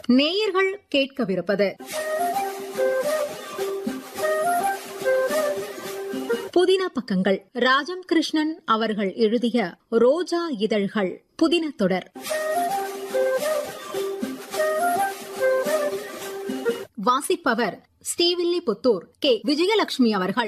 நேயர்கள் கேட்கவிருப்பது புதின பக்கங்கள் ராஜம் கிருஷ்ணன் அவர்கள் எழுதிய ரோஜா இதழ்கள் புதின தொடர் வாசிப்பவர் ஸ்ரீவில்லிபுத்தூர் கே விஜயலட்சுமி அவர்கள்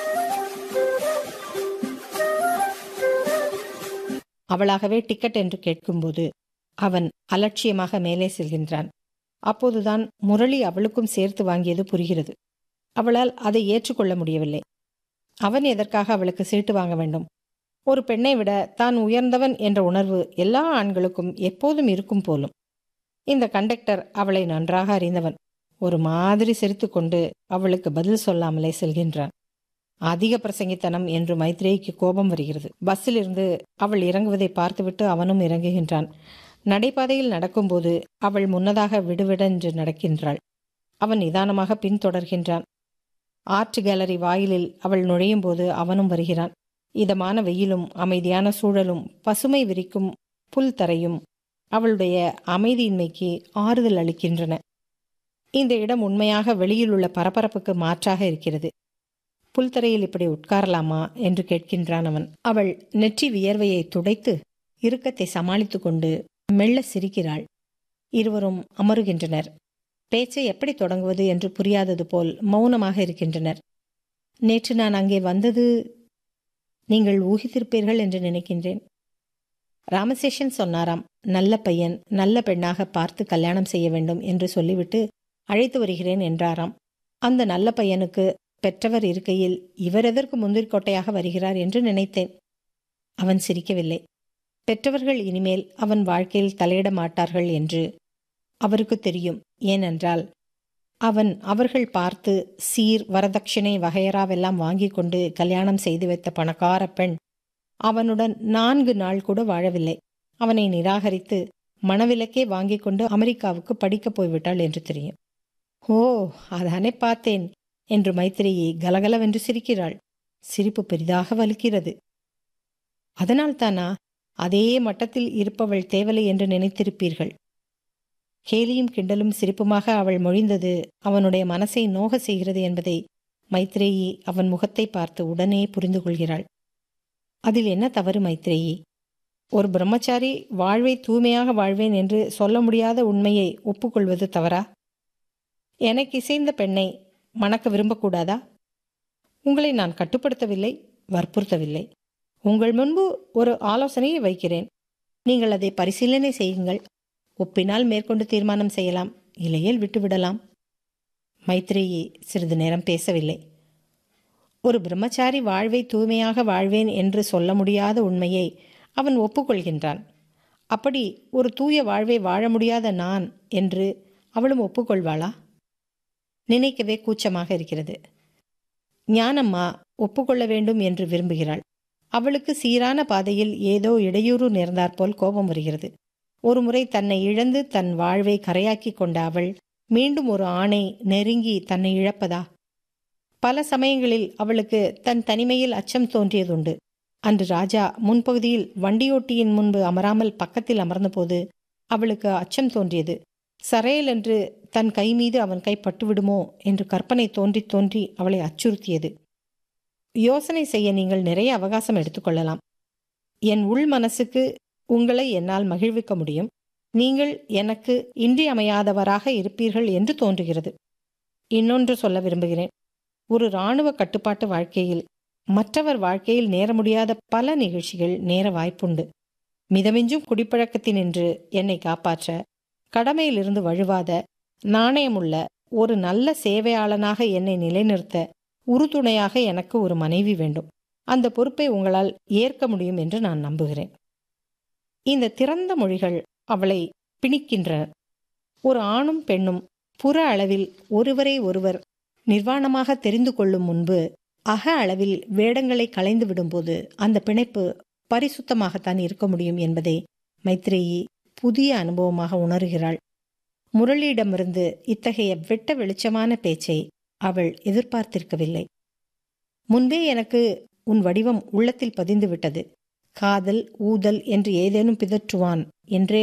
அவளாகவே டிக்கெட் என்று கேட்கும்போது அவன் அலட்சியமாக மேலே செல்கின்றான் அப்போதுதான் முரளி அவளுக்கும் சேர்த்து வாங்கியது புரிகிறது அவளால் அதை ஏற்றுக்கொள்ள முடியவில்லை அவன் எதற்காக அவளுக்கு சீட்டு வாங்க வேண்டும் ஒரு பெண்ணை விட தான் உயர்ந்தவன் என்ற உணர்வு எல்லா ஆண்களுக்கும் எப்போதும் இருக்கும் போலும் இந்த கண்டக்டர் அவளை நன்றாக அறிந்தவன் ஒரு மாதிரி சிரித்துக்கொண்டு அவளுக்கு பதில் சொல்லாமலே செல்கின்றான் அதிக பிரசங்கித்தனம் என்று மைத்ரேயிக்கு கோபம் வருகிறது பஸ்ஸில் இருந்து அவள் இறங்குவதை பார்த்துவிட்டு அவனும் இறங்குகின்றான் நடைபாதையில் நடக்கும்போது அவள் முன்னதாக விடுவிடென்று நடக்கின்றாள் அவன் நிதானமாக பின்தொடர்கின்றான் ஆர்ட் கேலரி வாயிலில் அவள் நுழையும் போது அவனும் வருகிறான் இதமான வெயிலும் அமைதியான சூழலும் பசுமை விரிக்கும் புல் தரையும் அவளுடைய அமைதியின்மைக்கு ஆறுதல் அளிக்கின்றன இந்த இடம் உண்மையாக வெளியில் உள்ள பரபரப்புக்கு மாற்றாக இருக்கிறது புல்தரையில் இப்படி உட்காரலாமா என்று கேட்கின்றான் அவன் அவள் நெற்றி வியர்வையை துடைத்து இறுக்கத்தை சமாளித்துக் கொண்டு மெல்ல சிரிக்கிறாள் இருவரும் அமருகின்றனர் பேச்சை எப்படி தொடங்குவது என்று புரியாதது போல் மௌனமாக இருக்கின்றனர் நேற்று நான் அங்கே வந்தது நீங்கள் ஊகித்திருப்பீர்கள் என்று நினைக்கின்றேன் ராமசேஷன் சொன்னாராம் நல்ல பையன் நல்ல பெண்ணாக பார்த்து கல்யாணம் செய்ய வேண்டும் என்று சொல்லிவிட்டு அழைத்து வருகிறேன் என்றாராம் அந்த நல்ல பையனுக்கு பெற்றவர் இருக்கையில் இவர் எதற்கு முந்திரிக்கோட்டையாக வருகிறார் என்று நினைத்தேன் அவன் சிரிக்கவில்லை பெற்றவர்கள் இனிமேல் அவன் வாழ்க்கையில் தலையிட மாட்டார்கள் என்று அவருக்கு தெரியும் ஏனென்றால் அவன் அவர்கள் பார்த்து சீர் வரதட்சணை வகையராவெல்லாம் வாங்கி கொண்டு கல்யாணம் செய்து வைத்த பணக்கார பெண் அவனுடன் நான்கு நாள் கூட வாழவில்லை அவனை நிராகரித்து மணவிலக்கே வாங்கி கொண்டு அமெரிக்காவுக்கு படிக்கப் போய்விட்டாள் என்று தெரியும் ஓ அதானே பார்த்தேன் என்று மைத்திரியை கலகலவென்று சிரிக்கிறாள் சிரிப்பு பெரிதாக வலுக்கிறது அதனால் தானா அதே மட்டத்தில் இருப்பவள் தேவலை என்று நினைத்திருப்பீர்கள் கேலியும் கிண்டலும் சிரிப்புமாக அவள் மொழிந்தது அவனுடைய மனசை நோக செய்கிறது என்பதை மைத்ரேயி அவன் முகத்தை பார்த்து உடனே புரிந்து கொள்கிறாள் அதில் என்ன தவறு மைத்ரேயி ஒரு பிரம்மச்சாரி வாழ்வை தூய்மையாக வாழ்வேன் என்று சொல்ல முடியாத உண்மையை ஒப்புக்கொள்வது தவறா எனக்கு இசைந்த பெண்ணை மணக்க விரும்பக்கூடாதா உங்களை நான் கட்டுப்படுத்தவில்லை வற்புறுத்தவில்லை உங்கள் முன்பு ஒரு ஆலோசனையை வைக்கிறேன் நீங்கள் அதை பரிசீலனை செய்யுங்கள் ஒப்பினால் மேற்கொண்டு தீர்மானம் செய்யலாம் இல்லையேல் விட்டுவிடலாம் மைத்ரேயி சிறிது நேரம் பேசவில்லை ஒரு பிரம்மச்சாரி வாழ்வை தூய்மையாக வாழ்வேன் என்று சொல்ல முடியாத உண்மையை அவன் ஒப்புக்கொள்கின்றான் அப்படி ஒரு தூய வாழ்வை வாழ முடியாத நான் என்று அவளும் ஒப்புக்கொள்வாளா நினைக்கவே கூச்சமாக இருக்கிறது ஞானம்மா ஒப்புக்கொள்ள வேண்டும் என்று விரும்புகிறாள் அவளுக்கு சீரான பாதையில் ஏதோ இடையூறு நேர்ந்தாற்போல் கோபம் வருகிறது ஒருமுறை தன்னை இழந்து தன் வாழ்வை கரையாக்கி கொண்ட அவள் மீண்டும் ஒரு ஆணை நெருங்கி தன்னை இழப்பதா பல சமயங்களில் அவளுக்கு தன் தனிமையில் அச்சம் தோன்றியதுண்டு அன்று ராஜா முன்பகுதியில் வண்டியோட்டியின் முன்பு அமராமல் பக்கத்தில் அமர்ந்தபோது அவளுக்கு அச்சம் தோன்றியது சரையல் என்று தன் கை மீது அவன் கை பட்டுவிடுமோ என்று கற்பனை தோன்றி தோன்றி அவளை அச்சுறுத்தியது யோசனை செய்ய நீங்கள் நிறைய அவகாசம் எடுத்துக்கொள்ளலாம் என் உள் மனசுக்கு உங்களை என்னால் மகிழ்விக்க முடியும் நீங்கள் எனக்கு இன்றியமையாதவராக இருப்பீர்கள் என்று தோன்றுகிறது இன்னொன்று சொல்ல விரும்புகிறேன் ஒரு இராணுவ கட்டுப்பாட்டு வாழ்க்கையில் மற்றவர் வாழ்க்கையில் நேர முடியாத பல நிகழ்ச்சிகள் நேர வாய்ப்புண்டு மிதமிஞ்சும் குடிப்பழக்கத்தினின்று என்னை காப்பாற்ற கடமையிலிருந்து வழுவாத நாணயமுள்ள ஒரு நல்ல சேவையாளனாக என்னை நிலைநிறுத்த உறுதுணையாக எனக்கு ஒரு மனைவி வேண்டும் அந்த பொறுப்பை உங்களால் ஏற்க முடியும் என்று நான் நம்புகிறேன் இந்த திறந்த மொழிகள் அவளை பிணிக்கின்றன ஒரு ஆணும் பெண்ணும் புற அளவில் ஒருவரை ஒருவர் நிர்வாணமாக தெரிந்து கொள்ளும் முன்பு அக அளவில் வேடங்களை களைந்து விடும்போது அந்த பிணைப்பு பரிசுத்தமாகத்தான் இருக்க முடியும் என்பதை மைத்ரேயி புதிய அனுபவமாக உணர்கிறாள் முரளியிடமிருந்து இத்தகைய வெட்ட வெளிச்சமான பேச்சை அவள் எதிர்பார்த்திருக்கவில்லை முன்பே எனக்கு உன் வடிவம் உள்ளத்தில் பதிந்து விட்டது காதல் ஊதல் என்று ஏதேனும் பிதற்றுவான் என்றே